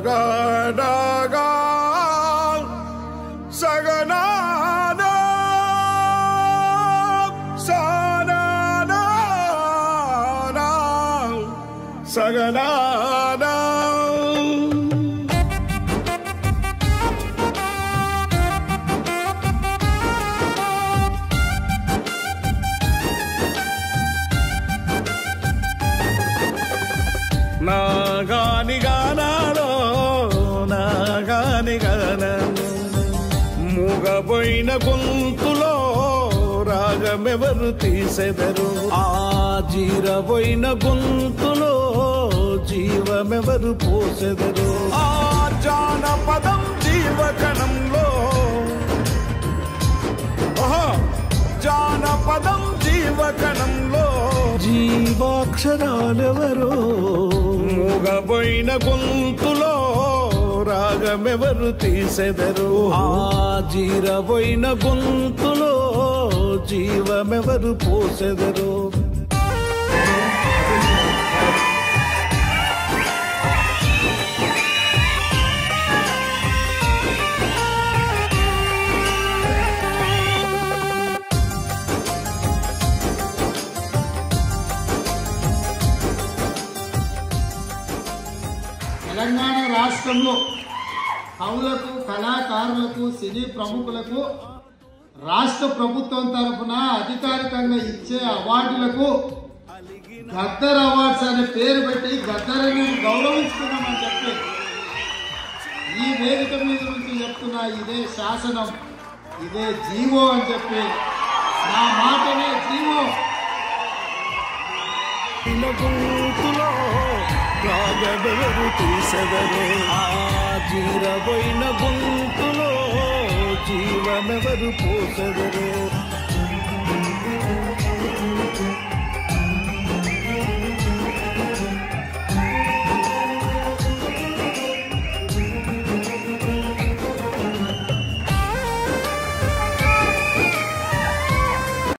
గడగా సగనాన సగనాన సగనాన నాగాని గానాలో నాగాని గానాలో మూగబోయిన గొంతులో రాగమెవరు తీసెదరు ఆ జీరబోయిన గొంతులో జీవమెవరు పోసెదరు ఆ జానపదం జీవకణంలో ఆహా! జానపదం జీవకణంలో జీవాక్షరాలెవరో మూగబోయిన గొంతులో రాగమెవరు తీసెదరు ఆ జీరబోయిన గొంతులో జీవమెవరు పోసెదరు తెలంగాణ రాష్ట్రంలో కవులకు కళాకారులకు సినీ ప్రముఖులకు రాష్ట్ర ప్రభుత్వం తరఫున అధికారికంగా ఇచ్చే అవార్డులకు గద్దర్ అవార్డ్స్ అనే పేరు పెట్టి గద్దర్ని గౌరవిస్తున్నామని చెప్పి ఈ వేదిక మీద నుంచి చెప్తున్నా ఇదే శాసనం ఇదే జీవో అని చెప్పి నా మాటనే జీవో గొంతులో రాగమెవరు తీసెదరు ఆ జీరబోయిన గొంతులో జీవమెవరు పోసెదరు